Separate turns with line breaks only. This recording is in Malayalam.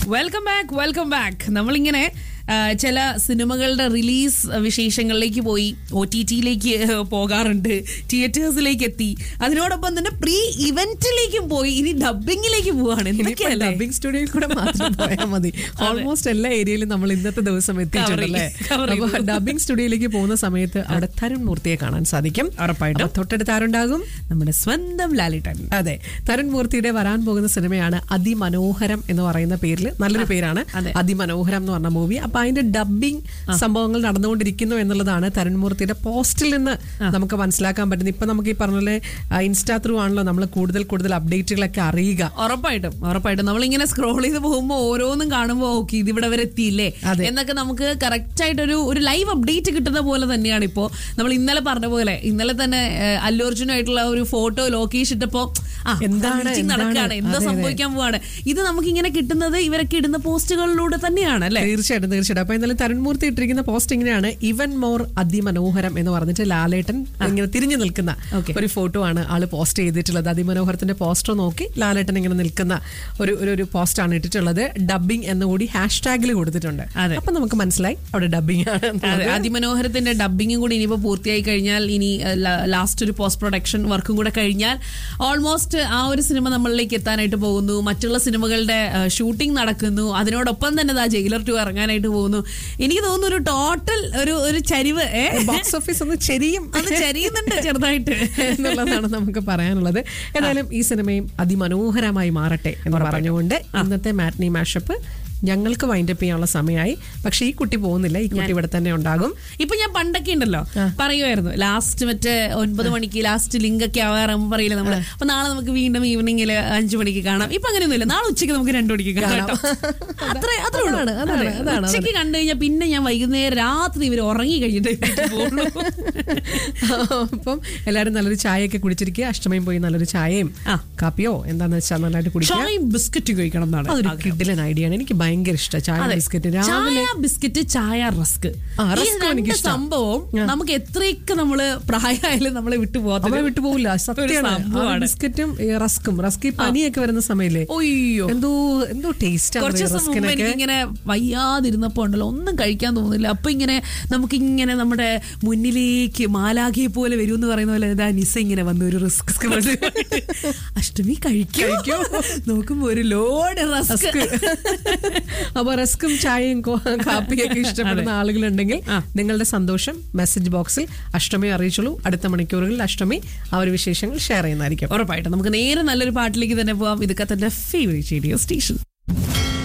വെൽക്കം ബാക്ക് വെൽക്കം ബാക്ക് നമ്മളിങ്ങനെ ആ, ചില സിനിമകളുടെ റിലീസ് വിശേഷങ്ങളിലേക്ക് പോയി ഒ ടി ടിയിലേക്ക് പോകാറുണ്ട് തിയേറ്റേഴ്സിലേക്ക് എത്തി അതിനോടൊപ്പം തന്നെ പ്രീ ഇവന്റിലേക്കും പോയി ഇനി ഡബിങ്ങിലേക്ക് പോവാണ് എന്തൊക്കെയല്ലേ
ഡബിംഗ് സ്റ്റുഡിയോയിൽ കൂടെ മാത്രം പോയാൽ മതി ഓൾമോസ്റ്റ് എല്ലാ ഏരിയയിലും നമ്മൾ ഇന്നത്തെ ദിവസം എത്തിയിട്ടുണ്ടല്ലേ
Cover ചെയ്തു.
അപ്പൊ ഡബിംഗ് സ്റ്റുഡിയോയിലേക്ക് പോകുന്ന സമയത്ത് അവിടെ തരുൺ മൂർത്തിയെ കാണാൻ സാധിക്കും
ഉറപ്പായിട്ടും.
അപ്പൊ തൊട്ടടുത്ത് ആരുണ്ടാകും
നമ്മുടെ സ്വന്തം ലാലിട്ടൻ
അതെ തരുൺ മൂർത്തിയുടെ വരാൻ പോകുന്ന സിനിമയാണ് അതിമനോഹരം എന്ന് പറയുന്ന പേരിൽ നല്ലൊരു പേരാണ്
അതെ.
അതിമനോഹരം എന്ന് പറഞ്ഞ മൂവി അപ്പൊ അതിന്റെ ഡബിംഗ് സംഭവങ്ങൾ നടന്നുകൊണ്ടിരിക്കുന്നു എന്നുള്ളതാണ് തരുൺ മൂർത്തിയുടെ പോസ്റ്റിൽ നിന്ന് നമുക്ക് മനസ്സിലാക്കാൻ പറ്റുന്നത് ഇപ്പൊ നമുക്ക് ഈ പറഞ്ഞ പോലെ ഇൻസ്റ്റാ ത്രൂ ആണല്ലോ നമ്മൾ കൂടുതൽ കൂടുതൽ അപ്ഡേറ്റുകളൊക്കെ അറിയുക
ഉറപ്പായിട്ടും ഉറപ്പായിട്ടും നമ്മളിങ്ങനെ സ്ക്രോൾ ചെയ്ത് പോകുമ്പോൾ ഓരോന്നും കാണുമ്പോൾ ഓക്കെ ഇതിവിടെ വരെ എത്തിയില്ലേ
അതെ.
എന്നൊക്കെ നമുക്ക് കറക്റ്റ് ആയിട്ടൊരു ഒരു ലൈവ് അപ്ഡേറ്റ് കിട്ടുന്ന പോലെ തന്നെയാണ് ഇപ്പോ നമ്മൾ ഇന്നലെ പറഞ്ഞ പോലെ ഇന്നലെ തന്നെ ഏഹ്, അല്ലു അർജുനായിട്ടുള്ള ഒരു ഫോട്ടോ ലോക്കേഷ് ഇട്ടപ്പോ ആ,
എന്താണ്,
meeting
എന്താണ്?
നടക്കുകയാണ് എന്താ
അതെ, അതെ.
സംഭവിക്കാൻ പോവാണ് ഇത് നമുക്ക് ഇങ്ങനെ കിട്ടുന്നത് ഇവരൊക്കെ ഇടുന്ന പോസ്റ്റുകളിലൂടെ തന്നെയാണ് അല്ലെ
തീർച്ചയായിട്ടും തീർച്ചയായിട്ടും അപ്പൊ എന്തായാലും തരുൺമൂർത്തി ഇട്ടിരിക്കുന്ന പോസ്റ്റ് ഇങ്ങനെയാണ് ഇവൻ മോർ അതിമനോഹരം എന്ന് പറഞ്ഞിട്ട് ലാലേട്ടൻ ഇങ്ങനെ തിരിഞ്ഞു നിൽക്കുന്ന
Okay.
ഒരു ഫോട്ടോ ആണ് ആള് പോസ്റ്റ് ചെയ്തിട്ടുള്ളത് അതിമനോഹരത്തിന്റെ പോസ്റ്റർ നോക്കി ലാലേട്ടൻ ഇങ്ങനെ നിൽക്കുന്ന ഒരു ഒരു ഒരു പോസ്റ്റ് ആണ് ഇട്ടിട്ടുള്ളത് ഡബിംഗ് എന്ന് കൂടി ഹാഷ് ടാഗിൽ കൊടുത്തിട്ടുണ്ട്
അതെ.
അപ്പൊ നമുക്ക് മനസ്സിലായി അവിടെ ഡബിംഗ് ആണ് എന്നുള്ളത്.
അതെ അതിമനോഹരത്തിന്റെ ഡബിങ്ങും കൂടി ഇനിയിപ്പോ പൂർത്തിയായി കഴിഞ്ഞാൽ ഇനി ലാസ്റ്റ് ഒരു പോസ്റ്റ് പ്രൊഡക്ഷൻ വർക്കും കൂടെ കഴിഞ്ഞാൽ ഓൾമോസ്റ്റ് ആ ഒരു സിനിമ നമ്മളിലേക്ക് എത്താനായിട്ട് പോകുന്നു മറ്റുള്ള സിനിമകളുടെ ഷൂട്ടിംഗ് നടക്കുന്നു അതിനോടൊപ്പം തന്നെ ദാ ജയിലർ ടു ഇറങ്ങാനായിട്ട് പോകുന്നു എനിക്ക് തോന്നുന്നു ഒരു ടോട്ടൽ ഒരു ഒരു ചരിവ് ഏ?
ബോക്സ് ഓഫീസ് ഒന്ന് ചെരിയും
അത് ചരിയുന്നുണ്ട് ചെറുതായിട്ട്
എന്നുള്ളതാണ് നമുക്ക് പറയാനുള്ളത് ഏതായാലും ഈ സിനിമയും അതിമനോഹരമായി മാറട്ടെ എന്ന് പറഞ്ഞുകൊണ്ട് ഇന്നത്തെ മാറ്റ്നി മാഷപ്പ് ഞങ്ങൾക്ക് വൈൻഡപ്പ് ചെയ്യാനുള്ള സമയമായി പക്ഷെ ഈ കുട്ടി പോകുന്നില്ല ഈ കുട്ടി ഇവിടെ തന്നെ ഉണ്ടാകും
ഇപ്പൊ ഞാൻ പണ്ടൊക്കെ ഉണ്ടല്ലോ പറയുമായിരുന്നു ലാസ്റ്റ് മറ്റേ ഒൻപത് മണിക്ക് ലാസ്റ്റ് ലിങ്ക് ഒക്കെ ആവാറാകുമ്പോൾ പറയില്ല നമ്മള് അപ്പൊ നാളെ നമുക്ക് വീണ്ടും ഈവനിങ്ങിൽ അഞ്ചു മണിക്ക് കാണാം ഇപ്പൊ അങ്ങനെയൊന്നുമില്ല നാളെ ഉച്ചയ്ക്ക് നമുക്ക് രണ്ടു മണിക്ക് കാണാം കേട്ടോ. അത്രേ അത്രേ ഉള്ളൂ.
അതാണ്, അതാണ്,
അതെ.
അതാണ്,
ഉച്ചയ്ക്ക് കണ്ടു കഴിഞ്ഞാൽ പിന്നെ ഞാൻ വൈകുന്നേരം രാത്രി ഇവർ ഉറങ്ങി കഴിഞ്ഞിട്ട് പോകുള്ളൂ
അപ്പം എല്ലാരും നല്ലൊരു ചായയൊക്കെ കുടിച്ചിരിക്കുക അഷ്ടമയും പോയി നല്ലൊരു ചായയും
ആ.
കാപ്പിയോ എന്താന്ന് വെച്ചാൽ നല്ലതായിട്ട് കുടിക്കുക
ചായയും ബിസ്ക്കറ്റ് കഴിക്കണം എന്നാണ്
അതൊരു
ആഗ്രഹം.
കിഡിലൻ ഐഡിയ ആണ് എനിക്ക് ഭയങ്കര ഇഷ്ടം ചായ
അതെ.
ബിസ്ക്കറ്റ് രാവിലെ
ചായ ബിസ്ക്കറ്റ് ചായ റസ്ക്
ആ,
ഈ
റസ്ക്
രണ്ട്
എനിക്കിഷ്ടാ.
സംഭവം നമുക്ക് എത്രയൊക്കെ നമ്മള് പ്രായമായാലും നമ്മളെ വിട്ടു
അവളെ
പോകാത്ത
വിട്ടുപോകില്ല
ഒരു
സത്യമാണ് ആ
സംഭവമാണ്.
ബിസ്ക്കറ്റും ഈ റസ്കും റസ്ക് ഈ പനിയൊക്കെ വരുന്ന സമയല്ലേ
ഒയ്യോ
എന്തോ എന്തോ ടേസ്റ്റ്
കുറച്ച്
ആണ്
ദിവസം മുമ്പ്
റസ്കിനൊക്കെ
എനിക്കിങ്ങനെ വയ്യാതിരുന്നപ്പോ ഉണ്ടല്ലോ ഒന്നും കഴിക്കാൻ തോന്നുന്നില്ല അപ്പൊ ഇങ്ങനെ നമുക്കിങ്ങനെ നമ്മുടെ മുന്നിലേക്ക് മാലാഖയെ പോലെ വരും എന്ന് പറയുന്ന പോലെ ഇതാ നിസ ഇങ്ങനെ വന്ന് ഒരു റിസ്ക് അഷ്ടമി കഴിക്കോ നോക്കുമ്പോ ഒരു ലോഡ് റസ്ക്
അപ്പൊ റസ്കും ചായയും കോ- കാപ്പിയൊക്കെ ഇഷ്ടപ്പെടുന്ന ആളുകളുണ്ടെങ്കിൽ
ആ.
നിങ്ങളുടെ സന്തോഷം മെസ്സേജ് ബോക്സിൽ അഷ്ടമി അറിയിച്ചോളൂ അടുത്ത മണിക്കൂറുകളിൽ അഷ്ടമി ആ ഒരു വിശേഷങ്ങൾ ഷെയർ ചെയ്യുന്നതായിരിക്കും
ഉറപ്പായിട്ടും നമുക്ക് നേരെ നല്ലൊരു പാട്ടിലേക്ക് തന്നെ പോവാം ഇതൊക്കെ തന്റെ ഫേവറേറ്റ് റേഡിയോ സ്റ്റേഷൻ